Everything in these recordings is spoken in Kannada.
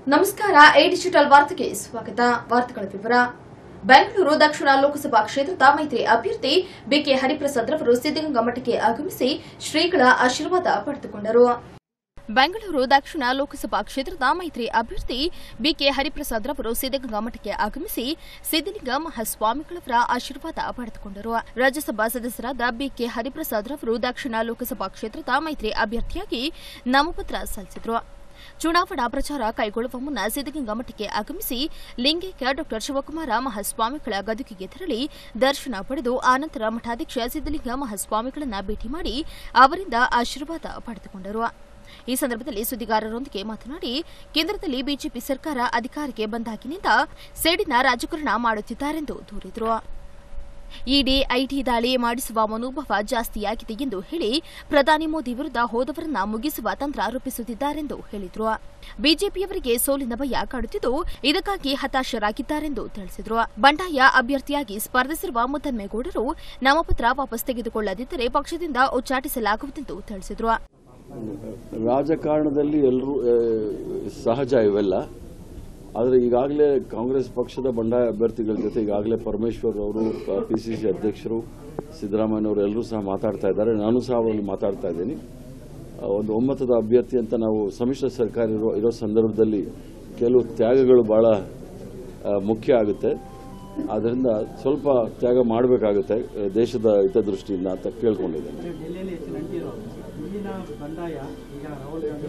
ನಮಸ್ಕಾರ ಎ ಡಿಜಿಟಲ್ ವಾರ್ತೆಗೆ ಸ್ವಾಗತ ವಾರ್ತೆಗಳ ವಿವರ ಬೆಂಗಳೂರು ದಕ್ಷಿಣ ಲೋಕಸಭಾ ಕ್ಷೇತ್ರದ ಮೈತ್ರಿ ಅಭ್ಯರ್ಥಿ ಬಿಕೆ ಹರಿಪ್ರಸಾದ್ ರವರು ಸಿದ್ದಗಂಗಾ ಮಠಕ್ಕೆ ಆಗಮಿಸಿ ಶ್ರೀಗಳ ಆಶೀರ್ವಾದ ಪಡೆದುಕೊಂಡರು ಬೆಂಗಳೂರು ದಕ್ಷಿಣ ಲೋಕಸಭಾ ಕ್ಷೇತ್ರದ ಮೈತ್ರಿ ಅಭ್ಯರ್ಥಿ ಬಿಕೆ ಹರಿಪ್ರಸಾದ್ ರವರು ಸಿದ್ದಗಂಗಾ ಮಠಕ್ಕೆ ಆಗಮಿಸಿ ಸಿದ್ದಲಿಂಗ ಮಹಾಸ್ವಾಮಿಗಳವರ ಆಶೀರ್ವಾದ ಪಡೆದುಕೊಂಡರು ರಾಜ್ಯಸಭಾ ಸದಸ್ಯರಾದ ಬಿಕೆ ಹರಿಪ್ರಸಾದ್ ರವರು ದಕ್ಷಿಣ ಲೋಕಸಭಾ ಕ್ಷೇತ್ರದ ಮೈತ್ರಿ ಅಭ್ಯರ್ಥಿಯಾಗಿ ನಾಮಪತ್ರ ಸಲ್ಲಿಸಿದರು ಚುನಾವಣಾ ಪ್ರಚಾರ ಕೈಗೊಳ್ಳುವ ಮುನ್ನ ಸಿದ್ದಗಂಗಾ ಮಠಕ್ಕೆ ಆಗಮಿಸಿ ಲಿಂಗೈಕ್ಯ ಡಾ ಶಿವಕುಮಾರ ಮಹಾಸ್ವಾಮಿಗಳ ಗದುಗಿಗೆ ತೆರಳಿ ದರ್ಶನ ಪಡೆದು ಆನಂತರ ಮಠಾಧ್ಯಕ್ಷ ಸಿದ್ದಲಿಂಗ ಮಹಾಸ್ವಾಮಿಗಳನ್ನ ಭೇಟಿ ಮಾಡಿ ಅವರಿಂದ ಆಶೀರ್ವಾದ ಪಡೆದುಕೊಂಡರು ಈ ಸಂದರ್ಭದಲ್ಲಿ ಸುದ್ದಿಗಾರರೊಂದಿಗೆ ಮಾತನಾಡಿ ಕೇಂದ್ರದಲ್ಲಿ ಬಿಜೆಪಿ ಸರ್ಕಾರ ಅಧಿಕಾರಕ್ಕೆ ಬಂದಾಗಿನಿಂದ ಸೇಡಿನ ರಾಜಕಾರಣ ಮಾಡುತ್ತಿದ್ದಾರೆಂದು ದೂರಿದರು ಇಡಿ ಐಟಿ ದಾಳಿ ಮಾಡಿಸುವ ಮನೋಭಾವ ಜಾಸ್ತಿಯಾಗಿದೆ ಎಂದು ಹೇಳಿ ಪ್ರಧಾನಿ ಮೋದಿ ವಿರುದ್ಧ ಹೋದವರನ್ನ ಮುಗಿಸುವ ತಂತ್ರ ರೂಪಿಸುತ್ತಿದ್ದಾರೆಂದು ಹೇಳಿದರು ಬಿಜೆಪಿಯವರಿಗೆ ಸೋಲಿನ ಭಯ ಕಾಡುತ್ತಿದ್ದು ಇದಕ್ಕಾಗಿ ಹತಾಶರಾಗಿದ್ದಾರೆಂದು ತಿಳಿಸಿದರು ಬಂಡಾಯ ಅಭ್ಯರ್ಥಿಯಾಗಿ ಸ್ಪರ್ಧಿಸಿರುವ ಮುದ್ದನ್ಮೇಗೌಡರು ನಾಮಪತ್ರ ವಾಪಸ್ ತೆಗೆದುಕೊಳ್ಳದಿದ್ದರೆ ಪಕ್ಷದಿಂದ ಉಚ್ಚಾಟಿಸಲಾಗುವುದೆಂದು ತಿಳಿಸಿದರು ರಾಜಕಾರಣದಲ್ಲಿ ಎಲ್ಲರೂ ಸಹಜ ಇವೆಲ್ಲ ಆದರೆ ಈಗಾಗಲೇ ಕಾಂಗ್ರೆಸ್ ಪಕ್ಷದ ಬಂಡಾಯ ಅಭ್ಯರ್ಥಿಗಳ ಜೊತೆ ಈಗಾಗಲೇ ಪರಮೇಶ್ವರ್ ಅವರು ಪಿ ಸಿ ಸಿ ಅಧ್ಯಕ್ಷರು ಸಿದ್ದರಾಮಯ್ಯನವರು ಎಲ್ಲರೂ ಸಹ ಮಾತಾಡ್ತಾ ಇದ್ದಾರೆ ನಾನು ಸಹ ಅವರಲ್ಲಿ ಮಾತಾಡ್ತಾ ಇದ್ದೀನಿ ಆ, ಒಂದು ಒಮ್ಮತದ ಅಭ್ಯರ್ಥಿ ಅಂತ ನಾವು ಸಮ್ಮಿಶ್ರ ಸರ್ಕಾರ ಇರೋ ಇರೋ ಸಂದರ್ಭದಲ್ಲಿ ಕೆಲವು ತ್ಯಾಗಗಳು ಬಹಳ ಆ, ಮುಖ್ಯ ಆಗುತ್ತೆ ಆದ್ದರಿಂದ ಸ್ವಲ್ಪ ತ್ಯಾಗ ಮಾಡಬೇಕಾಗುತ್ತೆ ದೇಶದ ಹಿತದೃಷ್ಟಿಯಿಂದ ಅಂತ ಕೇಳ್ಕೊಂಡಿದ್ದೇನೆ ಡೆಲ್ಲಿಯಲ್ಲಿ ಹೆಚ್ಚು ನಂಟಿರೋ ಇಲ್ಲಿನ ಬಂಡಾಯ ಈಗ ರಾಹುಲ್ ಗಾಂಧಿ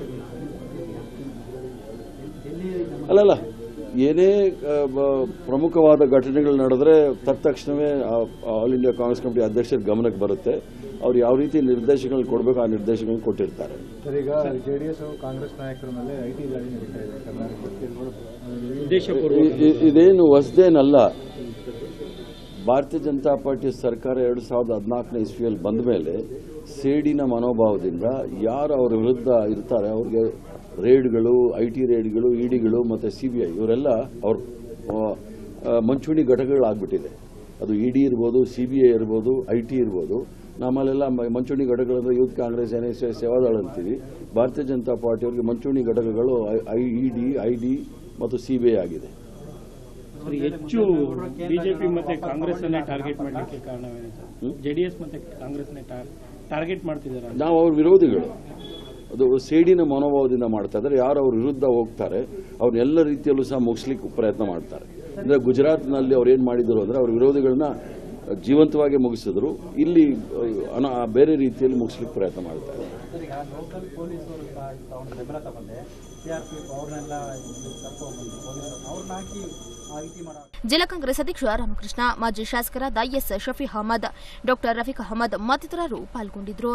ಡೆಲ್ಲಿ ನಮ್ಮ ಅಲ್ಲಲ್ಲ ಏನೇ ಆ, ಬ- ಪ್ರಮುಖವಾದ ಘಟನೆಗಳು ನಡೆದ್ರೆ ತತ್ಕ್ಷಣವೇ ಆ- ಆಲ್ ಇಂಡಿಯಾ ಕಾಂಗ್ರೆಸ್ ಕಮಿಟಿ ಅಧ್ಯಕ್ಷರ ಗಮನಕ್ಕೆ ಬರುತ್ತೆ ಅವ್ರು ಯಾವ ರೀತಿ ನಿರ್ದೇಶನಗಳು ಕೊಡಬೇಕು ಆ ನಿರ್ದೇಶನಗಳನ್ನು ಕೊಟ್ಟಿರ್ತಾರೆ ಸರ್ ಈಗ ಜೆಡಿಎಸ್ ಹಾಗೂ ಕಾಂಗ್ರೆಸ್ ನಾಯಕರ ಮೇಲೆ ಐಟಿ ದಾಳಿ ನಡೀತಾ ಇದೆ ಕರ್ನಾಟಕದಲ್ಲಿ ಇ- ಇ- ಇದೇನು ಹೊಸದೇನಲ್ಲ ಭಾರತೀಯ ಜನತಾ ಪಾರ್ಟಿ ಸರ್ಕಾರ ಎರಡು ಸಾವಿರದ ಹದಿನಾಲ್ಕನೇ ಇಸ್ವಿಯಲ್ಲಿ ಬಂದ ಮೇಲೆ ಸೇಡಿನ ಮನೋಭಾವದಿಂದ ಯಾರು ಅವರ ವಿರುದ್ಧ ಇರ್ತಾರೆ ಅವ್ರಿಗೆ ರೇಡ್ಗಳು ಐ ಟಿ ರೇಡ್ಗಳು ಇಡಿಗಳು ಮತ್ತು ಸಿ ಬಿ ಐ ಇವರೆಲ್ಲ ಅವ್ರ ಆ, ಆ, ಮಂಚೂಣಿ ಘಟಕಗಳಾಗ್ಬಿಟ್ಟಿದೆ ಅದು ಇ ಡಿ ಇರ್ಬೋದು ಸಿ ಬಿ ಐ ಇರ್ಬೋದು ಐ ಟಿ ಇರ್ಬೋದು ನಮ್ಮಲ್ಲೆಲ್ಲ ಮ- ಮಂಚೂಣಿ ಘಟಕಗಳಂದ್ರೆ Youth Congress N S S Sevadal ಅಂತೀವಿ ಭಾರತೀಯ ಜನತಾ ಪಾರ್ಟಿಯವರಿಗೆ ಮಂಚೂಣಿ ಘಟಕಗಳು I E D I D ಮತ್ತು ಸಿ ಬಿ ಐ ಆಗಿದೆ ಸರ್ ಹೆಚ್ಚು ಬಿಜೆಪಿ ಮತ್ತೆ ಕಾಂಗ್ರೆಸ್ ಅನ್ನೇ ಟಾರ್ಗೆಟ್ ಮಾಡಲಿಕ್ಕೆ ಕಾರಣವೇನು ಸರ್ ಜೆಡಿಎಸ್ ಮತ್ತೆ ಕಾಂಗ್ರೆಸ್ ಟಾರ್ಗೆಟ್ ಮಾಡ್ತಿದ್ದಾರೆ ನಾವು ಅವ್ರ ವಿರೋಧಿಗಳು ಅದು ಸೇಡಿನ ಮನೋಭಾವದಿಂದ ಮಾಡ್ತಾ ಇದ್ದಾರೆ ಯಾರು ಅವ್ರ ವಿರುದ್ಧ ಹೋಗ್ತಾರೆ ಅವ್ರನ್ನೆಲ್ಲ ರೀತಿಯಲ್ಲೂ ಸಹ ಮುಗಿಸ್ಲಿಕ್ಕೆ ಪ್ರಯತ್ನ ಮಾಡ್ತಾರೆ ಅಂದ್ರೆ ಗುಜರಾತ್ನಲ್ಲಿ ಅವ್ರು ಏನು ಮಾಡಿದ್ರು ಅಂದ್ರೆ ಅವ್ರ ವಿರೋಧಿಗಳನ್ನ ಜೀವಂತವಾಗಿ ಮುಗಿಸಿದ್ರು ಇಲ್ಲಿ ಅನ ಬೇರೆ ರೀತಿಯಲ್ಲಿ ಮುಗಿಸ್ಲಿಕ್ಕೆ ಪ್ರಯತ್ನ ಮಾಡ್ತಾ ಇದ್ದಾರೆ ಸರ್ ಈಗ ಲೋಕಲ್ ಪೊಲೀಸರು ಸಹ ಅವ್ನ ಬೆಂಬಲ ತಗೊಂಡೆ ಸಿ ಆರ್ ಪಿ ಎಫ್ ಅವ್ರನ್ನೆಲ್ಲ ಕರ್ಕೊಂಡ್ಬಂದು ಪೊಲೀಸರು ಅವ್ರನ್ನ ಹಾಕಿ ಆ ರೀತಿ ಮಾಡೋ ಜಿಲ್ಲಾ ಕಾಂಗ್ರೆಸ್ ಅಧ್ಯಕ್ಷ ರಾಮಕೃಷ್ಣ ಮಾಜಿ ಶಾಸಕರಾದ ಎಸ್ ಶಫಿ ಅಹಮದ್ ಡಾ ರಫೀಕ್ ಅಹಮದ್ ಮತ್ತಿತರರು ಪಾಲ್ಗೊಂಡಿದ್ದರು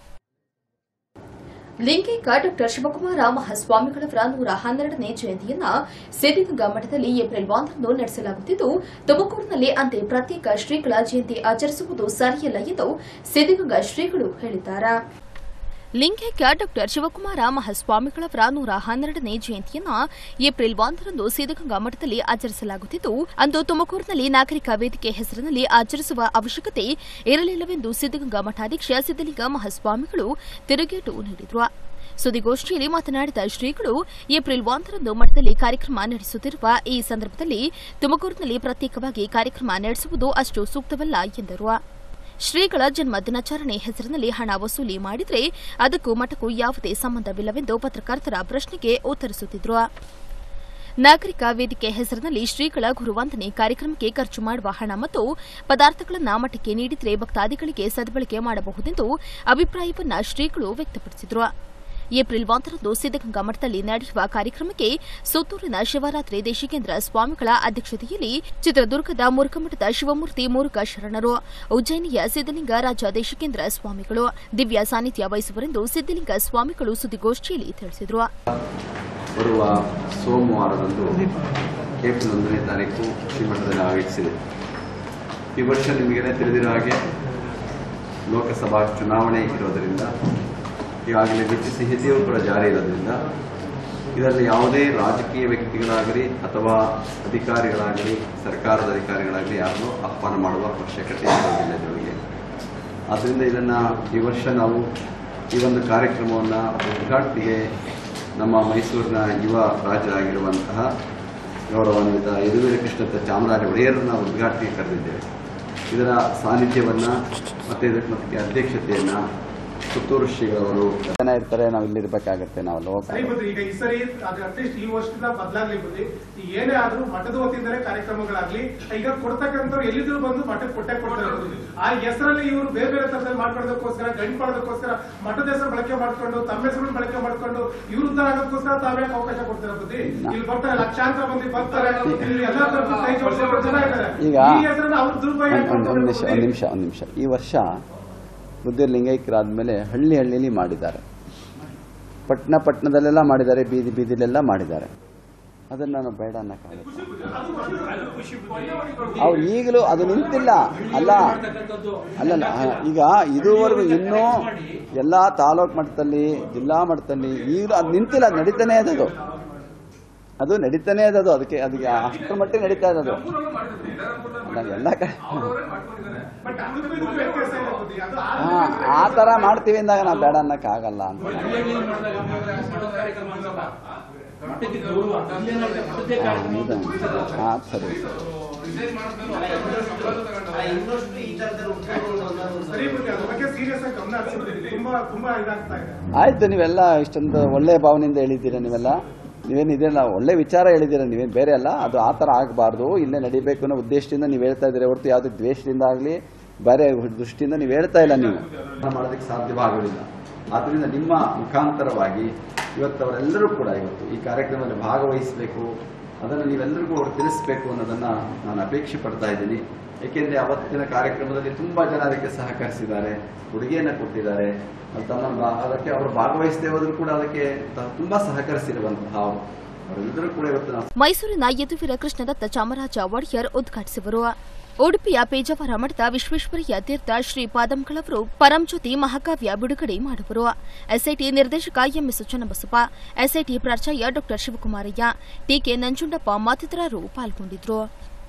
ಲಿಂಗೈಕ ಡಾ ಶಿವಕುಮಾರ ಮಹಾಸ್ವಾಮಿಗಳವರ ನೂರ ಹನ್ನೆರಡನೇ ಜಯಂತಿಯನ್ನ ಸಿದ್ದಗಂಗಾ ಮಠದಲ್ಲಿ ಏಪ್ರಿಲ್ ಒಂದರಂದು ನಡೆಸಲಾಗುತ್ತಿದ್ದು ತುಮಕೂರಿನಲ್ಲಿ ಅಂತೆ ಪ್ರತ್ಯೇಕ ಶ್ರೀಗಳ ಜಯಂತಿ ಆಚರಿಸುವುದು ಸರಿಯಲ್ಲ ಎಂದು ಸಿದ್ದಗಂಗಾ ಶ್ರೀಗಳು ಹೇಳಿದ್ದಾರೆ ಲಿಂಗೈಕ್ಯ ಡಾ ಶಿವಕುಮಾರ ಮಹಾಸ್ವಾಮಿಗಳವರ ನೂರ ಹನ್ನೆರಡನೇ ಜಯಂತಿಯನ್ನ ಏಪ್ರಿಲ್ ಒಂದರಂದು ಸಿದ್ದಗಂಗಾ ಮಠದಲ್ಲಿ ಆಚರಿಸಲಾಗುತ್ತಿದ್ದು ಅಂದು ತುಮಕೂರಿನಲ್ಲಿ ನಾಗರಿಕ ವೇದಿಕೆ ಹೆಸರಿನಲ್ಲಿ ಆಚರಿಸುವ ಅವಶ್ಯಕತೆ ಇರಲಿಲ್ಲವೆಂದು ಸಿದ್ದಗಂಗಾ ಮಠಾಧ್ಯಕ್ಷ ಸಿದ್ದಲಿಂಗ ಮಹಾಸ್ವಾಮಿಗಳು ತಿರುಗೇಟು ನೀಡಿದರು ಸುದ್ದಿಗೋಷ್ಠಿಯಲ್ಲಿ ಮಾತನಾಡಿದ ಶ್ರೀಗಳು ಏಪ್ರಿಲ್ ಒಂದರಂದು ಮಠದಲ್ಲಿ ಕಾರ್ಯಕ್ರಮ ನಡೆಸುತ್ತಿರುವ ಈ ಸಂದರ್ಭದಲ್ಲಿ ತುಮಕೂರಿನಲ್ಲಿ ಪ್ರತ್ಯೇಕವಾಗಿ ಕಾರ್ಯಕ್ರಮ ನಡೆಸುವುದು ಅಷ್ಟು ಸೂಕ್ತವಲ್ಲ ಎಂದರು ಶ್ರೀಗಳ ಜನ್ಮ ದಿನಾಚರಣೆ ಹೆಸರಿನಲ್ಲಿ ಹಣ ವಸೂಲಿ ಮಾಡಿದರೆ ಅದಕ್ಕೂ ಮಠಕ್ಕೂ ಯಾವುದೇ ಸಂಬಂಧವಿಲ್ಲವೆಂದು ಪತ್ರಕರ್ತರ ಪ್ರಶ್ನೆಗೆ ಉತ್ತರಿಸುತ್ತಿದ್ದರು ನಾಗರಿಕ ವೇದಿಕೆ ಹೆಸರಿನಲ್ಲಿ ಶ್ರೀಗಳ ಗುರುವಂದನೆ ಕಾರ್ಯಕ್ರಮಕ್ಕೆ ಖರ್ಚು ಮಾಡುವ ಹಣ ಮತ್ತು ಪದಾರ್ಥಗಳನ್ನು ಮಠಕ್ಕೆ ನೀಡಿದರೆ ಭಕ್ತಾದಿಗಳಿಗೆ ಸದ್ಬಳಕೆ ಮಾಡಬಹುದೆಂದು ಅಭಿಪ್ರಾಯವನ್ನ ಶ್ರೀಗಳು ವ್ಯಕ್ತಪಡಿಸಿದರು ಏಪ್ರಿಲ್ ಒಂದರಂದು ಸಿದ್ದಗಂಗಾ ಮಠದಲ್ಲಿ ನಡೆಯುವ ಕಾರ್ಯಕ್ರಮಕ್ಕೆ ಸುತ್ತೂರಿನ ಶಿವರಾತ್ರಿ ದೇಶಿಕೇಂದ್ರ ಸ್ವಾಮಿಗಳ ಅಧ್ಯಕ್ಷತೆಯಲ್ಲಿ ಚಿತ್ರದುರ್ಗದ ಮುರುಘಮಠದ ಶಿವಮೂರ್ತಿ ಮುರುಘಾ ಶರಣರು ಉಜ್ಜಯಿನಿಯ ಸಿದ್ದಲಿಂಗ ರಾಜ ದೇಶಿಕೇಂದ್ರ ಸ್ವಾಮಿಗಳು ದಿವ್ಯ ಸಾನ್ನಿಧ್ಯ ವಹಿಸುವರೆಂದು ಸಿದ್ದಲಿಂಗ ಸ್ವಾಮಿಗಳು ಸುದ್ದಿಗೋಷ್ಠಿಯಲ್ಲಿ ತಿಳಿಸಿದರು ಬರುವ ಸೋಮವಾರದಂದು ಏಪ್ರಿಲ್ ಒಂದನೇ ತಾರೀಕು ಶ್ರೀಮಠದಲ್ಲಿ ಆಗಮಿಸಿದೆ ಈ ವರ್ಷ ನಿಮಗೆಲ್ಲ ತಿಳಿದಿರೋ ಹಾಗೆ ಲೋಕಸಭಾ ಚುನಾವಣೆ ಇರೋದರಿಂದ ಈಗಾಗಲೇ ನೀತಿ ಸಂಹಿತೆಯೂ ಕೂಡ ಜಾರಿ ಇರೋದ್ರಿಂದ ಇದರಲ್ಲಿ ಯಾವುದೇ ರಾಜಕೀಯ ವ್ಯಕ್ತಿಗಳಾಗಲಿ ಅಥವಾ ಅಧಿಕಾರಿಗಳಾಗಲಿ ಸರ್ಕಾರದ ಅಧಿಕಾರಿಗಳಾಗಲಿ ಯಾರನ್ನೂ ಆಹ್ವಾನ ಮಾಡುವ ಅವಶ್ಯಕತೆ ಇರೋದಿಲ್ಲ ಇದರೊಳಗೆ ಆದ್ದರಿಂದ ಇದನ್ನು ಈ ವರ್ಷ ನಾವು ಈ ಒಂದು ಕಾರ್ಯಕ್ರಮವನ್ನು ಉದ್ಘಾಟನೆಗೆ ನಮ್ಮ ಮೈಸೂರಿನ ಯುವ ರಾಜ ಆಗಿರುವಂತಹ ಗೌರವಾನ್ವಿತ ಯದುವೀರ ಕೃಷ್ಣತ್ತ ಚಾಮರಾಜ ಒಡೆಯರನ್ನ ಉದ್ಘಾಟನೆಗೆ ಕರೆದಿದ್ದೇವೆ ಇದರ ಸಾನ್ನಿಧ್ಯವನ್ನು ಮತ್ತು ಇದಕ್ಕೆ ಅಧ್ಯಕ್ಷತೆಯನ್ನು ಪುತ್ತೂರು ಶ್ರೀಗಳವರು ಜನ ಇರ್ತಾರೆ ನಾವು ಇಲ್ಲಿ ಇರ್ಬೇಕಾಗತ್ತೆ ನಾವು ಅಲ್ಲಿ ಸರಿ ಹೋಗ್ಬೇಕು ಬುದ್ಧಿ ಈಗ ಈ ಸರಿ ಅದು ಅಟ್ಲೀಸ್ಟ್ ಈ ವರ್ಷದಿಂದ ಬದಲಾಗ್ಲಿ ಬುದ್ಧಿ ಈ ಏನೇ ಆದ್ರೂ ಮಠದ ವತಿಯಿಂದಲೇ ಕಾರ್ಯಕ್ರಮಗಳಾಗ್ಲಿ ಈಗ ಕೊಡ್ತಕ್ಕಂಥವ್ರು ಎಲ್ಲಿದ್ರು ಬಂದು ಮಠಕ್ಕೆ ಕೊಟ್ಟೆ ಕೊಡ್ತಾರೆ ಬುದ್ಧಿ. ಆ ಹೆಸರಲ್ಲಿ ಇವರು ಬೇರೆ ಬೇರೆ ತರದಲ್ಲಿ ಮಾಡ್ಕೊಳ್ಳೋದಕ್ಕೋಸ್ಕರ ಗಂಟು ಮಾಡೋದಕ್ಕೋಸ್ಕರ ಮಠದ ಹೆಸರು ಬಳಕೆ ಮಾಡ್ಕೊಂಡು ತಮ್ಮ ಹೆಸರು ಬಳಕೆ ಮಾಡ್ಕೊಂಡು ಇವ್ರ ಉದ್ಧಾರ ಆಗೋದಕ್ಕೋಸ್ಕರ ತಾವ್ಯಾಕೆ ಅವಕಾಶ ಕೊಡ್ತಾರೆ ಬುದ್ಧಿ ಇಲ್ಲಿ ಬರ್ತಾರೆ ಲಕ್ಷಾಂತರ ಮಂದಿ ಬರ್ತಾರೆ ಇಲ್ಲಿ ಎಲ್ಲಾ ತರದ್ದು ಕೈ ಜೋಡಿಸೋ ಜನ ಇದ್ದಾರೆ ಈಗ ಈ ಹೆಸರನ್ನ ಅವ್ರು ದುರುಪಯೋಗ ಒಂದು ಒಂದು ನಿಮಿಷ ಒಂದು ಮಾಡ್ಕೊಳ್ತಾರೆ ನಿಮಿಷ ಒಂದು ನಿಮಿಷ ಈ ವರ್ಷ ಬುದ್ಧ ಲಿಂಗೈಕ್ಯರಾದ್ಮೇಲೆ ಹಳ್ಳಿ ಹಳ್ಳಿಲಿ ಮಾಡಿದ್ದಾರೆ ಪಟ್ಟಣ ಪಟ್ಟಣದಲ್ಲೆಲ್ಲ ಮಾಡಿದ್ದಾರೆ ಬೀದಿ ಬೀದಿಲೆಲ್ಲ ಮಾಡಿದ್ದಾರೆ ಅದನ್ನ ನಾನು ಬೇಡ ಅನ್ನಕ್ಕಾಗತ್ತೆ ಅವ್ರು ಈಗಲೂ ಅದು ನಿಂತಿಲ್ಲ ಅಲ್ಲ ಅಲ್ಲಲ್ಲ ಆ, ಈಗ ಇದುವರೆಗೂ ಇನ್ನೂ ಎಲ್ಲ ತಾಲೂಕು ಮಟ್ಟದಲ್ಲಿ ಜಿಲ್ಲಾ ಮಟ್ಟದಲ್ಲಿ ಈಗಲೂ ಅದು ನಿಂತಿಲ್ಲ ಅದು ನಡೀತಾನೆ ಇದೆ ಅದು ಅದು ನಡೀತಾನೆ ಇದೆ ಅದು ಅದಕ್ಕೆ ಅದಕ್ಕೆ ಅಷ್ಟರ ಮಟ್ಟಿಗೆ ನಡೀತಾ ಇದೆ ಅದು ನಾನು ಎಲ್ಲ ಕಡೆ ಬಟ್ ಅದಕ್ಕೂ ಇದಕ್ಕೂ ವ್ಯತ್ಯಾಸ ಇದೆ ಬುದ್ಧಿ ಅದು ಹಾ ಆ ತರ ಮಾಡ್ತೀವಿ ಅಂದಾಗ ನಾವು ಬೇಡ ಅನ್ನಕ್ ಆಗಲ್ಲ ಅಂತ ಹಾ, ಇದು. ಹಾ ಸರಿ ಸರಿ ಬುದ್ಧಿ ಅದ್ರ ಬಗ್ಗೆ ಸೀರಿಯಸ್ ಆಗಿ ಗಮನ ಹರಿಸಿಬಿಟ್ಟಿದ್ದೀವಿ ತುಂಬಾ ತುಂಬಾ ಇದಾಗ್ತಾ ಇದೆ ಆಯ್ತು ನೀವೆಲ್ಲ ಇಷ್ಟೊಂದು ಒಳ್ಳೆ ಭಾವನೆಯಿಂದ ಹೇಳಿದ್ದೀರಾ ನೀವೆಲ್ಲ ನೀವೇನು ಇದೆಲ್ಲ ಒಳ್ಳೆ ವಿಚಾರ ಹೇಳಿದ್ದೀರಾ ನೀವೇನು ಬೇರೆ ಅಲ್ಲ ಅದು ಆ ಥರ ಆಗಬಾರ್ದು ಇಲ್ಲೇ ನಡಿಬೇಕು ಅನ್ನೋ ಉದ್ದೇಶದಿಂದ ನೀವು ಹೇಳ್ತಾ ಇದ್ದೀರಾ ಹೊರತು ಯಾವುದೇ ದ್ವೇಷದಿಂದ ಆಗಲಿ ಬೇರೆ ದೃಷ್ಟಿಯಿಂದ ನೀವು ಹೇಳ್ತಾ ಇಲ್ಲ ನೀವು ಮಾಡೋದಕ್ಕೆ ಸಾಧ್ಯವಾಗಲಿಲ್ಲ ಆದ್ದರಿಂದ ನಿಮ್ಮ ಮುಖಾಂತರವಾಗಿ ಇವತ್ತು ಅವರೆಲ್ಲರೂ ಕೂಡ ಇವತ್ತು ಈ ಕಾರ್ಯಕ್ರಮದಲ್ಲಿ ಭಾಗವಹಿಸಬೇಕು ಅದನ್ನು ನೀವೆಲ್ಲರಿಗೂ ಅವರು ತಿಳಿಸಬೇಕು ಅನ್ನೋದನ್ನು ನಾನು ಅಪೇಕ್ಷೆ ಪಡ್ತಾ ಇದ್ದೀನಿ ಏಕೆಂದರೆ ಅವತ್ತಿನ ಕಾರ್ಯಕ್ರಮದಲ್ಲಿ ತುಂಬ ಜನ ಅದಕ್ಕೆ ಸಹಕರಿಸಿದ್ದಾರೆ ಕೊಡುಗೆಯನ್ನು ಕೊಟ್ಟಿದ್ದಾರೆ ಅದು ತಮ್ಮನ್ನು ಬಾ- ಅದಕ್ಕೆ ಅವರು ಭಾಗವಹಿಸದೇ ಹೋದರೂ ಕೂಡ ಅದಕ್ಕೆ ತ- ತುಂಬ ಸಹಕರಿಸಿರುವಂತಹ ಅವರು ಅವರೆಲ್ಲರೂ ಕೂಡ ಇವತ್ತು ನಾವು ಮೈಸೂರಿನ ಯದುವೀರ ಕೃಷ್ಣದತ್ತ ಚಾಮರಾಜ ಒಡೆಯರ್ ಉದ್ಘಾಟಿಸುವರು ಉಡುಪಿಯ ಪೇಜಾವರ ಮಠದ ವಿಶ್ವೇಶ್ವರಯ್ಯ ತೀರ್ಥ ಶ್ರೀಪಾದಂಗಳವರು ಪರಂಜ್ಯೋತಿ ಮಹಾಕಾವ್ಯ ಬಿಡುಗಡೆ ಮಾಡುವರು ಎಸ್ಐಟಿ ನಿರ್ದೇಶಕ ಎಂಎಸ್ ಚನ್ನಬಸಪ್ಪ ಎಸ್ಐಟಿ ಪ್ರಾಚಾರ್ಯ ಡಾ ಶಿವಕುಮಾರಯ್ಯ ಟಿಕೆ ನಂಜುಂಡಪ್ಪ ಮತ್ತಿತರರು ಪಾಲ್ಗೊಂಡಿದ್ರು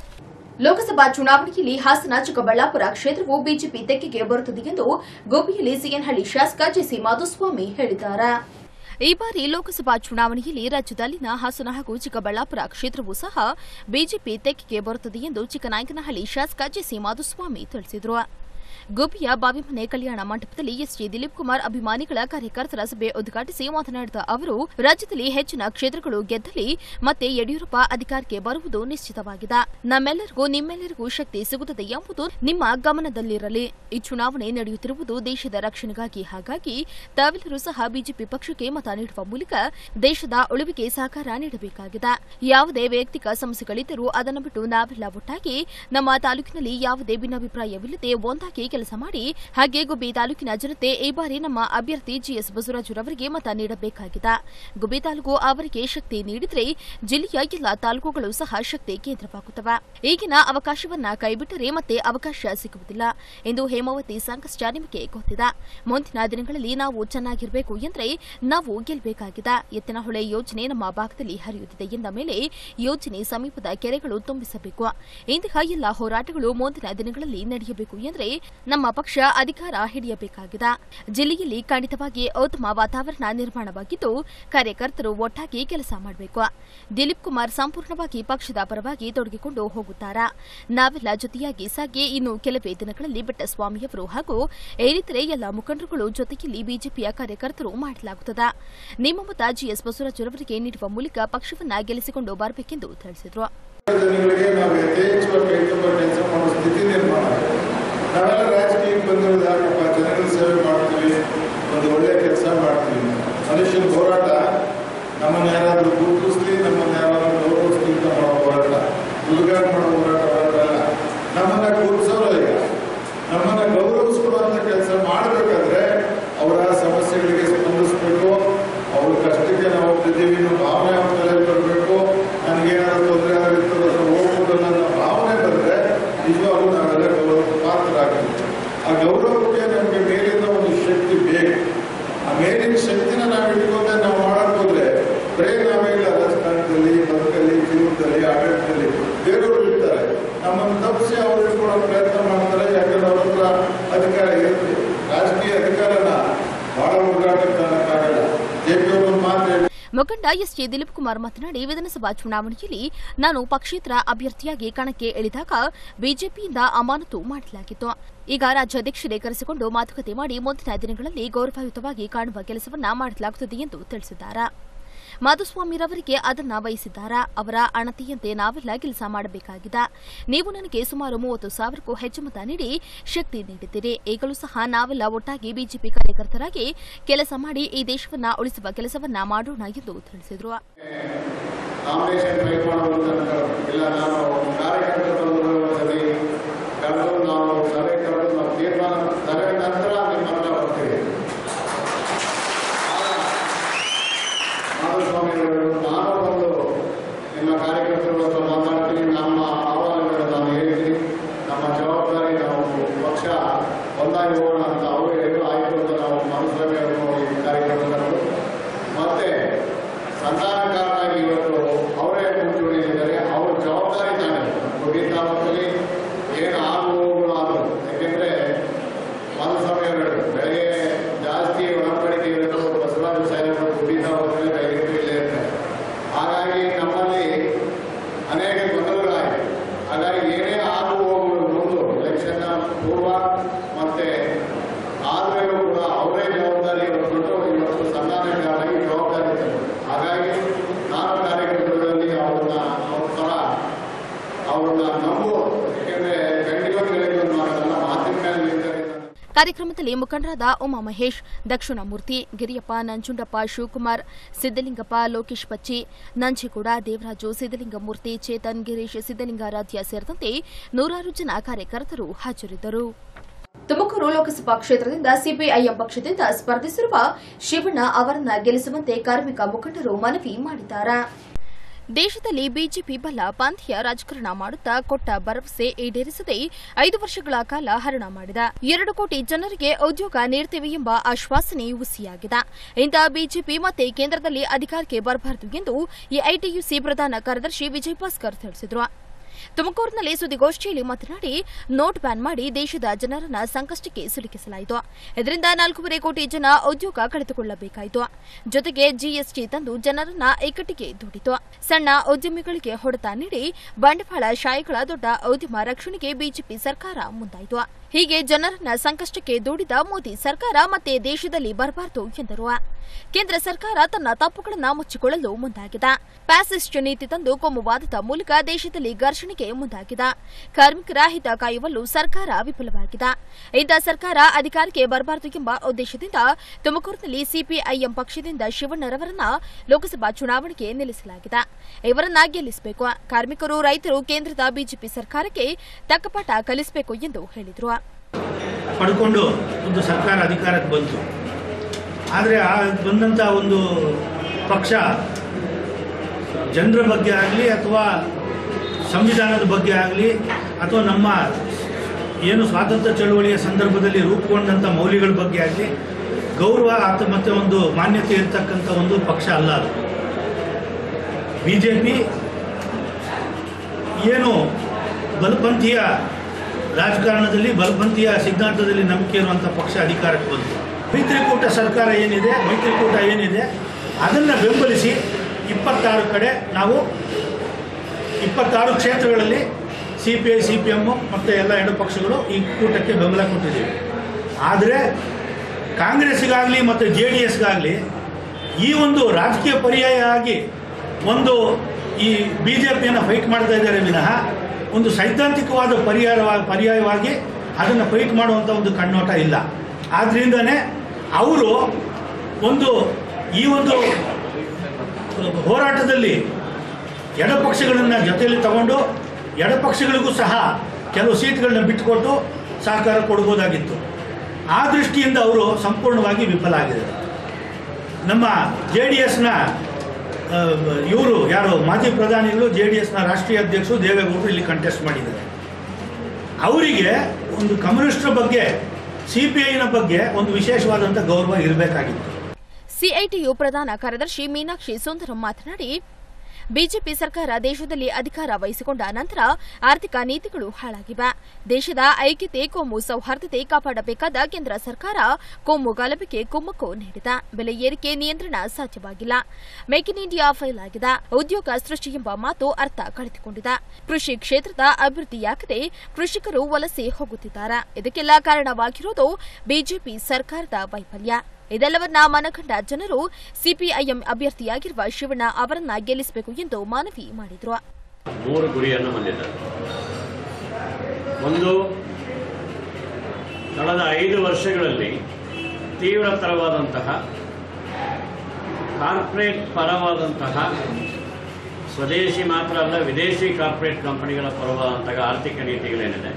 ಲೋಕಸಭಾ ಚುನಾವಣೆಯಲ್ಲಿ ಹಾಸನ ಚಿಕ್ಕಬಳ್ಳಾಪುರ ಕ್ಷೇತ್ರವು ಬಿಜೆಪಿ ತೆಕ್ಕೆಗೆ ಬರುತ್ತದೆ ಎಂದು ಗೋಪಿಯಲ್ಲಿ ಸಿಎನ್ಹಳ್ಳಿ ಶಾಸಕ ಜೆಸಿ ಮಾಧುಸ್ವಾಮಿ ಹೇಳಿದ್ದಾರೆ ಈ ಬಾರಿ ಲೋಕಸಭಾ ಚುನಾವಣೆಯಲ್ಲಿ ರಾಜ್ಯದಲ್ಲಿನ ಹಾಸನ ಹಾಗೂ ಚಿಕ್ಕಬಳ್ಳಾಪುರ ಕ್ಷೇತ್ರವೂ ಸಹ ಬಿಜೆಪಿ ತೆಕ್ಕೆಗೆ ಬರುತ್ತದೆ ಎಂದು ಚಿಕ್ಕನಾಯಕನಹಳ್ಳಿ ಶಾಸಕ ಜೆಸಿ ಮಾಧುಸ್ವಾಮಿ ತಿಳಿಸಿದರು ಗುಬ್ಬಿಯ ಬಾವಿಮನೆ ಕಲ್ಯಾಣ ಮಂಟಪದಲ್ಲಿ ಎಸ್ಜಿ ದಿಲೀಪ್ ಕುಮಾರ್ ಅಭಿಮಾನಿಗಳ ಕಾರ್ಯಕರ್ತರ ಸಭೆ ಉದ್ಘಾಟಿಸಿ ಮಾತನಾಡಿದ ಅವರು ರಾಜ್ಯದಲ್ಲಿ ಹೆಚ್ಚಿನ ಕ್ಷೇತ್ರಗಳು ಗೆದ್ದಲ್ಲಿ ಮತ್ತೆ ಯಡಿಯೂರಪ್ಪ ಅಧಿಕಾರಕ್ಕೆ ಬರುವುದು ನಿಶ್ಚಿತವಾಗಿದೆ ನಮ್ಮೆಲ್ಲರಿಗೂ ನಿಮ್ಮೆಲ್ಲರಿಗೂ ಶಕ್ತಿ ಸಿಗುತ್ತದೆ ಎಂಬುದು ನಿಮ್ಮ ಗಮನದಲ್ಲಿರಲಿ ಈ ಚುನಾವಣೆ ನಡೆಯುತ್ತಿರುವುದು ದೇಶದ ರಕ್ಷಣೆಗಾಗಿ ಹಾಗಾಗಿ ತಾವೆಲ್ಲರೂ ಸಹ ಬಿಜೆಪಿ ಪಕ್ಷಕ್ಕೆ ಮತ ನೀಡುವ ಮೂಲಕ ದೇಶದ ಉಳಿವಿಗೆ ಸಹಕಾರ ನೀಡಬೇಕಾಗಿದೆ ಯಾವುದೇ ವೈಯಕ್ತಿಕ ಸಮಸ್ಯೆಗಳಿದ್ದರೂ ಅದನ್ನು ಬಿಟ್ಟು ನಾವೆಲ್ಲ ಒಟ್ಟಾಗಿ ನಮ್ಮ ತಾಲೂಕಿನಲ್ಲಿ ಯಾವುದೇ ಭಿನ್ನಾಭಿಪ್ರಾಯವಿಲ್ಲದೆ ಒಂದಾಗಿ ಕೆಲಸ ಮಾಡಿ ಹಾಗೆ ಗುಬ್ಬಿ ತಾಲೂಕಿನ ಜನತೆ ಈ ಬಾರಿ ನಮ್ಮ ಅಭ್ಯರ್ಥಿ ಜಿಎಸ್ ಬಸವರಾಜರವರಿಗೆ ಮತ ನೀಡಬೇಕಾಗಿದೆ ಗುಬ್ಬಿ ತಾಲೂಕು ಅವರಿಗೆ ಶಕ್ತಿ ನೀಡಿದ್ರೆ ಜಿಲ್ಲೆಯ ಎಲ್ಲ ತಾಲೂಕುಗಳು ಸಹ ಶಕ್ತಿ ಕೇಂದ್ರವಾಗುತ್ತವೆ ಈಗಿನ ಅವಕಾಶವನ್ನ ಕೈಬಿಟ್ಟರೆ ಮತ್ತೆ ಅವಕಾಶ ಸಿಗುವುದಿಲ್ಲ ಎಂದು ಹೇಮಾವತಿ ಸಂಕಷ್ಟ ನಿಮಗೆ ಗೊತ್ತಿದೆ ಮುಂದಿನ ದಿನಗಳಲ್ಲಿ ನಾವು ಚೆನ್ನಾಗಿರಬೇಕು ಎಂದ್ರೆ ನಾವು ಗೆಲ್ಲಬೇಕಾಗಿದೆ ಎತ್ತಿನಹೊಳೆ ಯೋಜನೆ ನಮ್ಮ ಭಾಗದಲ್ಲಿ ಹರಿಯುತ್ತಿದೆ ಎಂದ ಮೇಲೆ ಯೋಜನೆ ಸಮೀಪದ ಕೆರೆಗಳು ತುಂಬಿಸಬೇಕು ಇಂತಹ ಎಲ್ಲ ಹೋರಾಟಗಳು ಮುಂದಿನ ದಿನಗಳಲ್ಲಿ ನಡೆಯಬೇಕು ಎಂದ್ರೆ ನಮ್ಮ ಪಕ್ಷ ಅಧಿಕಾರ ಹಿಡಿಯಬೇಕಾಗಿದೆ ಜಿಲ್ಲೆಯಲ್ಲಿ ಖಂಡಿತವಾಗಿ ಉತ್ತಮ ವಾತಾವರಣ ನಿರ್ಮಾಣವಾಗಿದ್ದು ಕಾರ್ಯಕರ್ತರು ಒಟ್ಟಾಗಿ ಕೆಲಸ ಮಾಡಬೇಕು ದಿಲೀಪ್ ಕುಮಾರ್ ಸಂಪೂರ್ಣವಾಗಿ ಪಕ್ಷದ ಪರವಾಗಿ ತೊಡಗಿಕೊಂಡು ಹೋಗುತ್ತಾರಾ ನಾವೆಲ್ಲ ಜೊತೆಯಾಗಿ ಸಾಗಿ ಇನ್ನು ಕೆಲವೇ ದಿನಗಳಲ್ಲಿ ಬೆಟ್ಟಸ್ವಾಮಿಯವರು ಹಾಗೂ ಏರಿತರೆ ಎಲ್ಲ ಮುಖಂಡರುಗಳು ಜೊತೆಯಲ್ಲಿ ಬಿಜೆಪಿಯ ಕಾರ್ಯಕರ್ತರು ಮಾಡಲಾಗುತ್ತದೆ ನಿಮ್ಮ ಮತ ಜಿಎಸ್ ಬಸವರಾಜರವರಿಗೆ ನೀಡುವ ಮೂಲಕ ಪಕ್ಷವನ್ನ ಗೆಲ್ಲಿಸಿಕೊಂಡು ಬರಬೇಕೆಂದು ತಿಳಿಸಿದರು ಜನಗಳಿಗೆ ನಾವು ಯಥೇಚ್ಛವಾಗಿ ಕೈ ತುಂಬ ಕೆಲಸ ಮಾಡೋ ಸ್ಥಿತಿ ನಿರ್ಮಾಣ ಆಗಿದೆ. ನಾವೆಲ್ಲ ರಾಜಕೀಯಕ್ಕೆ ಬಂದಿರೋದಾಗಪ್ಪ ಜನಗಳ ಸೇವೆ ಮಾಡ್ತೀವಿ ಒಂದು ಒಳ್ಳೆ ಕೆಲಸ ಮಾಡ್ತೀವಿ ಮನುಷ್ಯನ ಹೋರಾಟ ನಮ್ಮನ್ನ ಯಾರಾದ್ರೂ ಗುರುತಿಸ್ಲಿ ನಮ್ಮನ್ನ ಯಾರಾದ್ರೂ ಗೌರವಿಸ್ಲಿ ಅಂತ ಮಾಡೋ ಹೋರಾಟ ಹುಡುಗಾಟ ಮಾಡೋ ಹೋರಾಟ ಹೋರಾಟ ಅಲ್ಲ ನಮ್ಮನ್ನ ಗುರುತಿಸೋಲ್ಲ ಈಗ ನಮ್ಮನ್ನ ಗೌರವಿಸ್ಕೊಡುವಂತ ಕೆಲಸ ಮಾಡಬೇಕಾದ್ರೆ ಅವರ ಸಮಸ್ಯೆಗಳಿಗೆ ಸ್ಪಂದಿಸಬೇಕು ಅವ್ರ ಕಷ್ಟಕ್ಕೆ ನಾವು ಇದ್ದೀವಿ ಅನ್ನೋ ಭಾವನೆ ಅವ್ರ ತಲೆಯಲ್ಲಿ ಬರಬೇಕು ನನಗೇನಾದ್ರು ತೊಂದರೆ ಆಗಿರ್ತದೆ ಅದು ಹೋಗ್ಬೋದಲ್ಲ ಅನ್ನೋ ಭಾವನೆ ಬಂದ್ರೆ ನಿಜವಾಗ್ಲೂ ನಾವೆಲ್ಲ ಗೌರವ ಪಾತ್ರರಾಗ್ತೀವಿ ಆ ಗೌರವಕ್ಕೆ ನಮಗೆ ಮೇಲಿಂದ ಒಂದು ಶಕ್ತಿ ಬೇಕು ಆ ಮೇಲಿನ ಶಕ್ತಿನ ನಾವು ಇಟ್ಕೊಂಡೆ ನಾವು ಮಾಡಕ್ ಹೋದ್ರೆ ಬರೇ ನಾವೇ ಇಲ್ಲ ರಾಜಕಾರಣದಲ್ಲಿ ಮುಖಂಡ ಎಸ್ ಜೆ ದಿಲೀಪ್ ಕುಮಾರ್ ಮಾತನಾಡಿ ವಿಧಾನಸಭಾ ಚುನಾವಣೆಯಲ್ಲಿ ನಾನು ಪಕ್ಷೇತರ ಅಭ್ಯರ್ಥಿಯಾಗಿ ಕಣಕ್ಕೆ ಇಳಿದಾಗ ಬಿಜೆಪಿಯಿಂದ ಅಮಾನತು ಮಾಡಲಾಗಿತ್ತು ಈಗ ರಾಜ್ಯಾಧ್ಯಕ್ಷರೇ ಕರೆಸಿಕೊಂಡು ಮಾತುಕತೆ ಮಾಡಿ ಮುಂದಿನ ದಿನಗಳಲ್ಲಿ ಗೌರವಯುತವಾಗಿ ಕಾಣುವ ಕೆಲಸವನ್ನ ಮಾಡಲಾಗುತ್ತದೆ ಎಂದು ತಿಳಿಸಿದ್ದಾರೆ ಮಾಧುಸ್ವಾಮಿರವರಿಗೆ ಅದನ್ನ ವಹಿಸಿದ್ದಾರಾ ಅವರ ಅಣತಿಯಂತೆ ನಾವೆಲ್ಲ ಕೆಲಸ ಮಾಡಬೇಕಾಗಿದೆ ನೀವು ನನಗೆ ಸುಮಾರು ಮೂವತ್ತು ಸಾವಿರಕ್ಕೂ ಹೆಚ್ಚು ಮತ ನೀಡಿ ಶಕ್ತಿ ನೀಡಿದ್ದೀರಿ ಈಗಲೂ ಸಹ ನಾವೆಲ್ಲ ಒಟ್ಟಾಗಿ ಬಿಜೆಪಿ ಕಾರ್ಯಕರ್ತರಾಗಿ ಕೆಲಸ ಮಾಡಿ ಈ ದೇಶವನ್ನ ಉಳಿಸುವ ಕೆಲಸವನ್ನ ಮಾಡೋಣ ಎಂದು ತಿಳಿಸಿದರು ನಾಮಿನೇಷನ್ ಟ್ರೈ ಮಾಡುವಂತ ಇಲ್ಲ ನಾನು ಕಾರ್ಯಕರ್ತರ ಸರಿ ಕರೆದು ನಾವು ಸಭೆ ಕರೆದು ನಾವು ತೀರ್ಮಾನ ಸಭೆ ನಂತರ ನಿಮ್ಮ ಹತ್ರ ಬರ್ತೀವಿ ಮಾಧುಸ್ವಾಮಿ ಅವರು ನಾನು ಒಂದು ನಿಮ್ಮ ಕಾರ್ಯಕರ್ತರು ಹತ್ರ ಮಾತಾಡ್ತೀನಿ ನಮ್ಮ ಆಹ್ವಾನಗಳು ನಾನು ಹೇಳ್ತೀನಿ ನಮ್ಮ ಜವಾಬ್ದಾರಿ ನಾವು ಪಕ್ಷ ಒಂದಾಗಿ ಹೋಗೋಣ ಅಂತ ಅವರು ಹೇಳು ಆಯ್ತು ಅಂತ ನಾವು ಮಾಧುಸ್ವಾಮಿ ಅವರು ಈ ಕಾರ್ಯಕರ್ತರು ಮತ್ತೆ ಸಂಧಾನಕಾರರಾಗಿ ಇವತ್ತು ಅವರೇ ಮುಂಚೂಣಿಯಲ್ಲಿದ್ದಾರೆ ಅವ್ರ ಜವಾಬ್ದಾರಿ ತಾನೆ ಗುಡಿ ತಾಲೂಕಲ್ಲಿ ಏನು ಆಗು ಹೋಗುಗಳು ಆದವು ಯಾಕೆಂದ್ರೆ ಮಾಧುಸ್ವಾಮಿ ಅವರು ಬೆಳಗ್ಗೆ ಜಾಸ್ತಿ ಒಳಪಡಿಕೆ ಇರೋದು ಬಸವರಾಜ ಸಾಹೇಬರು ಗುಡಿ ತಾಲೂಕಲ್ಲಿ ಕೈಗೆಟ್ಟು ಇಲ್ಲೇ ಇರ್ತಾರೆ ಹಾಗಾಗಿ ನಮ್ಮಲ್ಲಿ ಅನೇಕ ಗೊಂದಲಗಳಾಗಿವೆ ಹಾಗಾಗಿ ಏನೇ ಆಗು ಹೋಗುಗಳು ಮುಂದೆ ಎಲೆಕ್ಷನ್ ಪೂರ್ವ ಮತ್ತೆ ಆದ್ಮೇಲೂ ಕೂಡ ಅವರೇ ಜವಾಬ್ದಾರಿ ಹೊರತು ಇವತ್ತು ಸಂಧಾನಕಾರರಾಗಿ ಜವಾಬ್ದಾರಿ ತಗೊಂಡು ಹಾಗಾಗಿ ನಾನು ಕಾರ್ಯಕರ್ತರಲ್ಲಿ ಅವ್ರನ್ನ ಅವ್ರ ತರ ಅವ್ರನ್ನ ನಂಬು ಯಾಕೆಂದ್ರೆ ಗಂಡಿಗೊಂದು ಗಳಿಗೊಂದು ಮಾಡೋದಲ್ಲ ಮಾತಿನ ಮೇಲೆ ನಿರ್ಧಾರ ಕಾರ್ಯಕ್ರಮದಲ್ಲಿ ಮುಖಂಡರಾದ ಉಮಾ ಮಹೇಶ್ ದಕ್ಷಿಣಾಮೂರ್ತಿ ಗಿರಿಯಪ್ಪ ನಂಜುಂಡಪ್ಪ ಶಿವಕುಮಾರ್ ಸಿದ್ದಲಿಂಗಪ್ಪ ಲೋಕೇಶ್ ಪಚ್ಚಿ ನಂಜೇಗೌಡ ದೇವರಾಜು ಸಿದ್ದಲಿಂಗಮೂರ್ತಿ ಚೇತನ್ ಗಿರೀಶ್ ಸಿದ್ದಲಿಂಗಾರಾಧ್ಯ ಸೇರಿದಂತೆ ನೂರಾರು ಜನ ಕಾರ್ಯಕರ್ತರು ಹಾಜರಿದ್ದರು ತುಮಕೂರು ಲೋಕಸಭಾ ಕ್ಷೇತ್ರದಿಂದ ಸಿಪಿಐಎಂ ಪಕ್ಷದಿಂದ ಸ್ಪರ್ಧಿಸಿರುವ ಶಿವಣ್ಣ ಅವರನ್ನ ಗೆಲ್ಲಿಸುವಂತೆ ಕಾರ್ಮಿಕ ಮುಖಂಡರು ಮನವಿ ಮಾಡಿದ್ದಾರೆ ದೇಶದಲ್ಲಿ ಬಿಜೆಪಿ ಬಲ ಪಂಥೀಯ ರಾಜಕಾರಣ ಮಾಡುತ್ತಾ ಕೊಟ್ಟ ಭರವಸೆ ಈಡೇರಿಸದೆ ಐದು ವರ್ಷಗಳ ಕಾಲ ಹರಣ ಮಾಡಿದ ಎರಡು ಕೋಟಿ ಜನರಿಗೆ ಉದ್ಯೋಗ ನೀಡ್ತೇವೆ ಎಂಬ ಆಶ್ವಾಸನೆ ಹುಸಿಯಾಗಿದೆ ಇಂತಹ ಬಿಜೆಪಿ ಮತ್ತೆ ಕೇಂದ್ರದಲ್ಲಿ ಅಧಿಕಾರಕ್ಕೆ ಬರಬಾರದು ಎಂದು ಎಐಟಿಯುಸಿ ಪ್ರಧಾನ ಕಾರ್ಯದರ್ಶಿ ವಿಜಯ್ ಭಾಸ್ಕರ್ ತಿಳಿಸಿದರು ತುಮಕೂರಿನಲ್ಲಿ ಸುದ್ದಿಗೋಷ್ಠಿಯಲ್ಲಿ ಮಾತನಾಡಿ ನೋಟ್ ಬ್ಯಾನ್ ಮಾಡಿ ದೇಶದ ಜನರನ್ನ ಸಂಕಷ್ಟಕ್ಕೆ ಸಿಲುಕಿಸಲಾಯಿತು ಇದರಿಂದ ನಾಲ್ಕೂವರೆ ಕೋಟಿ ಜನ ಉದ್ಯೋಗ ಕಳೆದುಕೊಳ್ಳಬೇಕಾಯಿತು ಜೊತೆಗೆ ಜಿಎಸ್ಟಿ ತಂದು ಜನರನ್ನ ಇಕ್ಕಟ್ಟಿಗೆ ದೂಡಿತು ಸಣ್ಣ ಉದ್ಯಮಿಗಳಿಗೆ ಹೊಡೆತ ನೀಡಿ ಬಂಡವಾಳ ಶಾಹಿಗಳ ದೊಡ್ಡ ಉದ್ಯಮ ರಕ್ಷಣೆಗೆ ಬಿಜೆಪಿ ಸರ್ಕಾರ ಮುಂದಾಯಿತು ಹೀಗೆ ಜನರನ್ನ ಸಂಕಷ್ಟಕ್ಕೆ ದೂಡಿದ ಮೋದಿ ಸರ್ಕಾರ ಮತ್ತೆ ದೇಶದಲ್ಲಿ ಬರಬಾರದು ಎಂದರು ಕೇಂದ್ರ ಸರ್ಕಾರ ತನ್ನ ತಪ್ಪುಗಳನ್ನು ಮುಚ್ಚಿಕೊಳ್ಳಲು ಮುಂದಾಗಿದೆ ಪ್ಯಾಸಿಸ್ಟ್ ನೀತಿ ತಂದು ಕೋಮುವಾದದ ಮೂಲಕ ದೇಶದಲ್ಲಿ ಘರ್ಷಣೆಗೆ ಮುಂದಾಗಿದೆ ಕಾರ್ಮಿಕರ ಹಿತ ಕಾಯುವಲ್ಲೂ ಸರ್ಕಾರ ವಿಫಲವಾಗಿದೆ ಇಂಥ ಸರ್ಕಾರ ಅಧಿಕಾರಕ್ಕೆ ಬರಬಾರದು ಎಂಬ ಉದ್ದೇಶದಿಂದ ತುಮಕೂರಿನಲ್ಲಿ ಸಿಪಿಐಎಂ ಪಕ್ಷದಿಂದ ಶಿವಣ್ಣರವರನ್ನ ಲೋಕಸಭಾ ಚುನಾವಣೆಗೆ ನಿಲ್ಲಿಸಲಾಗಿದೆ ಇವರನ್ನ ಗೆಲ್ಲಿಸಬೇಕು ಕಾರ್ಮಿಕರು ರೈತರು ಕೇಂದ್ರದ ಬಿಜೆಪಿ ಸರ್ಕಾರಕ್ಕೆ ತಕ್ಕಪಾಠ ಕಲಿಸಬೇಕು ಎಂದು ಹೇಳಿದರು ಪಡ್ಕೊಂಡು ಒಂದು ಸರ್ಕಾರ ಅಧಿಕಾರಕ್ಕೆ ಬಂತು ಆದರೆ ಆ ಬಂದಂಥ ಒಂದು ಪಕ್ಷ ಜನರ ಬಗ್ಗೆ ಆಗಲಿ ಅಥವಾ ಸಂವಿಧಾನದ ಬಗ್ಗೆ ಆಗಲಿ ಅಥವಾ ನಮ್ಮ ಏನು ಸ್ವಾತಂತ್ರ್ಯ ಚಳುವಳಿಯ ಸಂದರ್ಭದಲ್ಲಿ ರೂಪುಗೊಂಡಂಥ ಮೌಲ್ಯಗಳ ಬಗ್ಗೆ ಆಗಲಿ ಗೌರವ ಅಥವಾ ಮತ್ತು ಒಂದು ಮಾನ್ಯತೆ ಇರತಕ್ಕಂಥ ಒಂದು ಪಕ್ಷ ಅಲ್ಲ ಅದು ಬಿ ಜೆ ಪಿ ಏನು ಬಲಪಂಥೀಯ ರಾಜಕಾರಣದಲ್ಲಿ ಬಲಪಂಥೀಯ ಸಿದ್ಧಾಂತದಲ್ಲಿ ನಂಬಿಕೆ ಇರುವಂಥ ಪಕ್ಷ ಅಧಿಕಾರಕ್ಕೆ ಬಂತು ಮೈತ್ರಿಕೂಟ ಸರ್ಕಾರ ಏನಿದೆ ಮೈತ್ರಿಕೂಟ ಏನಿದೆ ಅದನ್ನು ಬೆಂಬಲಿಸಿ ಇಪ್ಪತ್ತಾರು ಕಡೆ ನಾವು ಇಪ್ಪತ್ತಾರು ಕ್ಷೇತ್ರಗಳಲ್ಲಿ C P I C P M ಮತ್ತು ಎಲ್ಲ ಎಡಪಕ್ಷಗಳು ಈ ಕೂಟಕ್ಕೆ ಬೆಂಬಲ ಕೊಟ್ಟಿದ್ದೀವಿ ಆದರೆ ಕಾಂಗ್ರೆಸ್ಗಾಗಲಿ ಮತ್ತು ಜೆ ಡಿ ಎಸ್ಗಾಗಲಿ ಈ ಒಂದು ರಾಜಕೀಯ ಪರ್ಯಾಯ ಆಗಿ ಒಂದು ಈ ಬಿ ಜೆ ಪಿಯನ್ನು ಫೈಟ್ ಮಾಡ್ತಾ ಇದ್ದಾರೆ ವಿನಃ ಒಂದು ಸೈದ್ಧಾಂತಿಕವಾದ ಪರಿಹಾರ ಪರ್ಯಾಯವಾಗಿ ಅದನ್ನು ಫೈಟ್ ಮಾಡುವಂಥ ಒಂದು ಕಣ್ಣೋಟ ಇಲ್ಲ ಆದ್ರಿಂದನೇ ಅವರು ಒಂದು ಈ ಒಂದು ಹೋರಾಟದಲ್ಲಿ ಎಡಪಕ್ಷಗಳನ್ನು ಜೊತೆಯಲ್ಲಿ ತಗೊಂಡು ಎಡಪಕ್ಷಗಳಿಗೂ ಸಹ ಕೆಲವು ಸೀಟ್ಗಳನ್ನ ಬಿಟ್ಟುಕೊಟ್ಟು ಸಹಕಾರ ಕೊಡ್ಬೋದಾಗಿತ್ತು ಆ ದೃಷ್ಟಿಯಿಂದ ಅವರು ಸಂಪೂರ್ಣವಾಗಿ ವಿಫಲ ಆಗಿದ್ದಾರೆ ನಮ್ಮ ಜೆ ಡಿ ಎಸ್ನ ಇವರು ಯಾರು ಮಾಜಿ ಪ್ರಧಾನಿಗಳು ಜೆ ಡಿ ಎಸ್ನ ರಾಷ್ಟ್ರೀಯ ಅಧ್ಯಕ್ಷರು ದೇವೇಗೌಡರು ಇಲ್ಲಿ ಕಂಟೆಸ್ಟ್ ಮಾಡಿದ್ದಾರೆ ಅವರಿಗೆ ಒಂದು ಕಮ್ಯುನಿಸ್ಟರ ಬಗ್ಗೆ ಸಿ ಪಿ ಐನ ಬಗ್ಗೆ ಒಂದು ವಿಶೇಷವಾದಂಥ ಗೌರವ ಇರಬೇಕಾಗಿತ್ತು ಸಿಐಟಿಯು ಪ್ರಧಾನ ಕಾರ್ಯದರ್ಶಿ ಮೀನಾಕ್ಷಿ ಸುಂದರಂ ಮಾತನಾಡಿ ಬಿಜೆಪಿ ಸರ್ಕಾರ ದೇಶದಲ್ಲಿ ಅಧಿಕಾರ ವಹಿಸಿಕೊಂಡ ನಂತರ ಆರ್ಥಿಕ ನೀತಿಗಳು ಹಾಳಾಗಿವೆ ದೇಶದ ಐಕ್ಯತೆ ಕೋಮು ಸೌಹಾರ್ದತೆ ಕಾಪಾಡಬೇಕಾದ ಕೇಂದ್ರ ಸರ್ಕಾರ ಕೋಮು ಗಲಭೆಗೆ ಕುಮ್ಮಕ್ಕು ನೀಡಿದೆ ಬೆಲೆ ಏರಿಕೆ ನಿಯಂತ್ರಣ ಸಾಧ್ಯವಾಗಿಲ್ಲ ಮೇಕ್ ಇನ್ ಇಂಡಿಯಾ ಫೈಲ್ ಆಗಿದೆ ಉದ್ಯೋಗ ಸೃಷ್ಟಿ ಎಂಬ ಮಾತು ಅರ್ಥ ಕಳೆದುಕೊಂಡಿದೆ ಕೃಷಿ ಕ್ಷೇತ್ರದ ಅಭಿವೃದ್ಧಿಯಾಗದೆ ಕೃಷಿಕರು ವಲಸೆ ಹೋಗುತ್ತಿದ್ದಾರೆ ಇದಕ್ಕೆಲ್ಲ ಕಾರಣವಾಗಿರುವುದು ಬಿಜೆಪಿ ಸರ್ಕಾರದ ವೈಫಲ್ಯ ಇದೆಲ್ಲವನ್ನ ಮನಗಂಡ ಜನರು ಸಿಪಿಐಎಂ ಅಭ್ಯರ್ಥಿಯಾಗಿರುವ ಶಿವಣ್ಣ ಅವರನ್ನ ಗೆಲ್ಲಿಸಬೇಕು ಎಂದು ಮನವಿ ಮಾಡಿದ್ರು ಮೂರು ಗುರಿಯನ್ನು ಹೊಂದಿದ್ದಾರೆ ಒಂದು ಕಳೆದ ಐದು ವರ್ಷಗಳಲ್ಲಿ ತೀವ್ರತರವಾದಂತಹ ಕಾರ್ಪೊರೇಟ್ ಪರವಾದಂತಹ ಸ್ವದೇಶಿ ಮಾತ್ರ ಅಲ್ಲ ವಿದೇಶಿ ಕಾರ್ಪೊರೇಟ್ ಕಂಪನಿಗಳ ಪರವಾದಂತಹ ಆರ್ಥಿಕ ನೀತಿಗಳೇನಿದೆ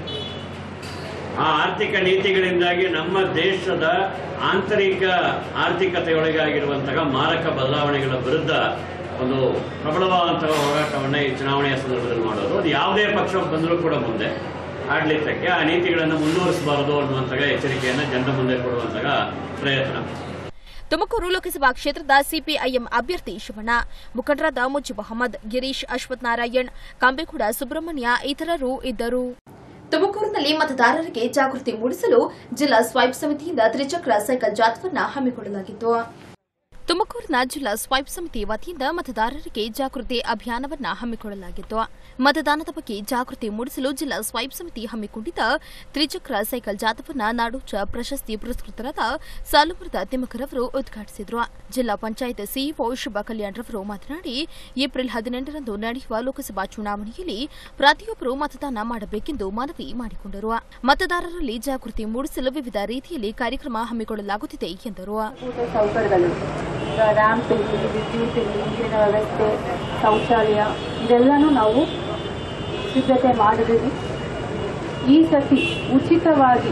ಆ ಆರ್ಥಿಕ ನೀತಿಗಳಿಂದಾಗಿ ನಮ್ಮ ದೇಶದ ಆಂತರಿಕ ಆರ್ಥಿಕತೆಯೊಳಗಾಗಿರುವಂತಹ ಮಾರಕ ಬದಲಾವಣೆಗಳ ವಿರುದ್ಧ ಒಂದು ಪ್ರಬಲವಾದಂತಹ ಹೋರಾಟವನ್ನು ಈ ಚುನಾವಣೆಯ ಸಂದರ್ಭದಲ್ಲಿ ಮಾಡೋದು ಅದು ಯಾವುದೇ ಪಕ್ಷ ಬಂದರೂ ಕೂಡ ಮುಂದೆ ಆಡಳಿತಕ್ಕೆ ಆ ನೀತಿಗಳನ್ನು ಮುಂದುವರಿಸಬಾರದು ಅನ್ನುವಂತಹ ಎಚ್ಚರಿಕೆಯನ್ನು ಜನರ ಮುಂದೆ ಕೊಡುವಂತಹ ಪ್ರಯತ್ನ ತುಮಕೂರು ಲೋಕಸಭಾ ಕ್ಷೇತ್ರದ ಸಿಪಿಐಎಂ ಅಭ್ಯರ್ಥಿ ಶಿವಣ್ಣ ಮುಖಂಡರಾದ ಮುಜಿಬ್ ಅಹಮದ್ ಗಿರೀಶ್ ಅಶ್ವಥ್ ನಾರಾಯಣ್ ಕಂಬೇಗೌಡ ಸುಬ್ರಹ್ಮಣ್ಯ ಇತರರು ಇದ್ದರು ತುಮಕೂರಿನಲ್ಲಿ ಮತದಾರರಿಗೆ ಜಾಗೃತಿ ಮೂಡಿಸಲು ಜಿಲ್ಲಾ ಸ್ವೈಪ್ ಸಮಿತಿಯಿಂದ ತ್ರಿಚಕ್ರ ಸೈಕಲ್ ಜಾಥವನ್ನ ಹಮ್ಮಿಕೊಳ್ಳಲಾಗಿತ್ತು ತುಮಕೂರಿನ ಜಿಲ್ಲಾ ಸ್ವೈಪ್ ಸಮಿತಿ ವತಿಯಿಂದ ಮತದಾರರಿಗೆ ಜಾಗೃತಿ ಅಭಿಯಾನವನ್ನ ಹಮ್ಮಿಕೊಳ್ಳಲಾಗಿತ್ತು ಮತದಾನದ ಬಗ್ಗೆ ಜಾಗೃತಿ ಮೂಡಿಸಲು ಜಿಲ್ಲಾ ಸ್ವೈಪ್ ಸಮಿತಿ ಹಮ್ಮಿಕೊಂಡಿದ್ದ ತ್ರಿಚಕ್ರ ಸೈಕಲ್ ಜಾಥವನ್ನ ನಾಡೋಜ ಪ್ರಶಸ್ತಿ ಪುರಸ್ಕೃತರಾದ ಸಾಲುಮರದ ತಿಮ್ಮಕರವರು ಉದ್ಘಾಟಿಸಿದ್ರು ಜಿಲ್ಲಾ ಪಂಚಾಯತ್ ಸಿಇಒ ಶುಭ ಕಲ್ಯಾಣ್ ರವರು ಮಾತನಾಡಿ ಏಪ್ರಿಲ್ ಹದಿನೆಂಟರಂದು ನಡೆಯುವ ಲೋಕಸಭಾ ಚುನಾವಣೆಯಲ್ಲಿ ಪ್ರತಿಯೊಬ್ಬರು ಮತದಾನ ಮಾಡಬೇಕೆಂದು ಮನವಿ ಮಾಡಿಕೊಂಡರು ಮತದಾರರಲ್ಲಿ ಜಾಗೃತಿ ಮೂಡಿಸಲು ವಿವಿಧ ರೀತಿಯಲ್ಲಿ ಕಾರ್ಯಕ್ರಮ ಹಮ್ಮಿಕೊಳ್ಳಲಾಗುತ್ತಿದೆ ಎಂದರು ಮೂಲಭೂತ ಸೌಕರ್ಯಗಳು ಈಗ ರ್ಯಾಂಪ್ ಇರಲಿ ವಿದ್ಯುತ್ ಇರಲಿ ನೀರಿನ ವ್ಯವಸ್ಥೆ ಶೌಚಾಲಯ ಇದೆಲ್ಲನೂ ನಾವು ಸಿದ್ಧತೆ ಮಾಡಿದ್ದೀವಿ ಈ ಸತಿ ಉಚಿತವಾಗಿ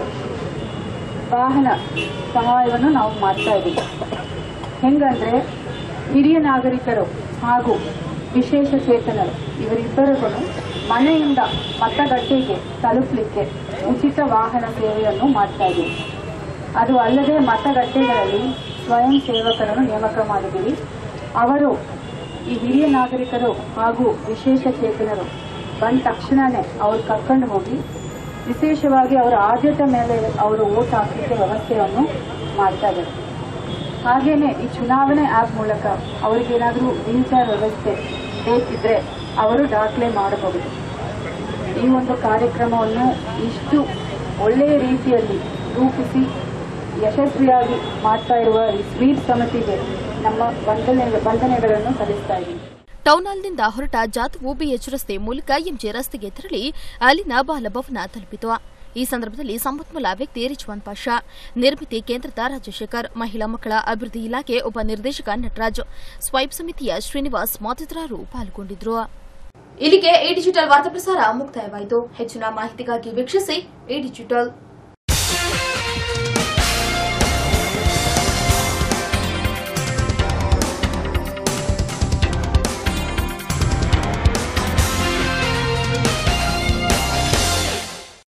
ವಾಹನ ಸಹಾಯವನ್ನು ನಾವು ಮಾಡ್ತಾ ಇದ್ದೀವಿ ಹೆಂಗಂದ್ರೆ ಹಿರಿಯ ನಾಗರಿಕರು ಹಾಗೂ ವಿಶೇಷ ಚೇತನರು ಇವರಿಬ್ಬರಿಗೂ ಮನೆಯಿಂದ ಮತಗಟ್ಟೆಗೆ ತಲುಪಲಿಕ್ಕೆ ಉಚಿತ ವಾಹನ ಸೇವೆಯನ್ನು ಮಾಡ್ತಾ ಇದ್ದೀವಿ ಅದು ಅಲ್ಲದೆ ಮತಗಟ್ಟೆಗಳಲ್ಲಿ ಸ್ವಯಂ ಸೇವಕರನ್ನು ನೇಮಕ ಮಾಡಿದ್ದೀವಿ ಅವರು ಈ ಹಿರಿಯ ನಾಗರಿಕರು ಹಾಗೂ ವಿಶೇಷ ಚೇತನರು ಬಂದ ತಕ್ಷಣನೇ ಅವ್ರು ಕರ್ಕೊಂಡು ಹೋಗಿ ವಿಶೇಷವಾಗಿ ಅವರ ಆದ್ಯತೆ ಮೇಲೆ ಅವರು ಓಟ್ ಹಾಕಲಿಕ್ಕೆ ವ್ಯವಸ್ಥೆಯನ್ನು ಮಾಡ್ತಾ ಇದ್ದಾರೆ ಹಾಗೇನೆ ಈ ಚುನಾವಣೆ ಆ್ಯಪ್ ಮೂಲಕ ಅವರಿಗೇನಾದರೂ ವೀಲ್ ಚೇರ್ ವ್ಯವಸ್ಥೆ ಬೇಕಿದ್ರೆ ಅವರು ದಾಖಲೆ ಮಾಡಬಹುದು ಈ ಒಂದು ಕಾರ್ಯಕ್ರಮವನ್ನು ಇಷ್ಟು ಒಳ್ಳೆಯ ರೀತಿಯಲ್ಲಿ ರೂಪಿಸಿ ಯಶಸ್ವಿಯಾಗಿ ಮಾಡ್ತಾ ಇರುವ ಈ ಸ್ವೀಪ್ ಸಮಿತಿಗೆ ನಮ್ಮ ವಂದನೆ ವಂದನೆಗಳನ್ನು ಸಲ್ಲಿಸ್ತಾ ಇದ್ದೀನಿ ಟೌನ್ ಹಾಲ್ನಿಂದ ಹೊರಟ ಜಾಥವು ಬಿಎಚ್ ರಸ್ತೆ ಮೂಲಕ ಎಂಜೆ ರಸ್ತೆಗೆ ತೆರಳಿ ಅಲ್ಲಿನ ಬಾಲಭವನ ತಲುಪಿತು ಈ ಸಂದರ್ಭದಲ್ಲಿ ಸಂಪನ್ಮೂಲ ವ್ಯಕ್ತಿ ರಿಜ್ವಾನ್ ಪಾಷಾ ನಿರ್ಮಿತಿ ಕೇಂದ್ರದ ರಾಜಶೇಖರ್ ಮಹಿಳಾ ಮಕ್ಕಳ ಅಭಿವೃದ್ಧಿ ಇಲಾಖೆ ಉಪನಿರ್ದೇಶಕ ನಟರಾಜ್ ಸ್ವೈಪ್ ಸಮಿತಿಯ ಶ್ರೀನಿವಾಸ್ ಮತ್ತಿತರರು ಪಾಲ್ಗೊಂಡಿದ್ರು ಇಲ್ಲಿಗೆ ಈ ಡಿಜಿಟಲ್ ವಾರ್ತಾ ಪ್ರಸಾರ ಮುಕ್ತಾಯವಾಯಿತು ಹೆಚ್ಚಿನ ಮಾಹಿತಿಗಾಗಿ ವೀಕ್ಷಿಸಿ ಈ ಡಿಜಿಟಲ್